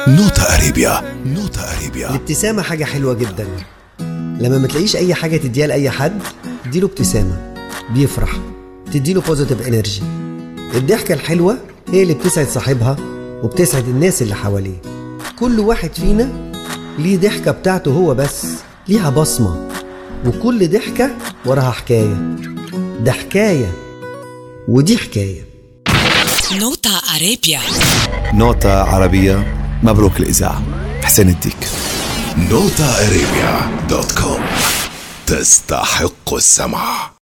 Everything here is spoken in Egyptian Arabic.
نوتا اريبيا نوتا اريبيا الابتسامة حاجة حلوة جدا لما ما تلاقيش أي حاجة تديها لأي حد اديله ابتسامة بيفرح تديله بوزيتيف انرجي الضحكة الحلوة هي اللي بتسعد صاحبها وبتسعد الناس اللي حواليه كل واحد فينا ليه ضحكة بتاعته هو بس ليها بصمة وكل ضحكة وراها حكاية ده حكاية ودي حكايه نوتا أرابيا نوتة عربية مبروك الإذاعة حسين الديك نوتا اريبيا دوت كوم تستحق السمع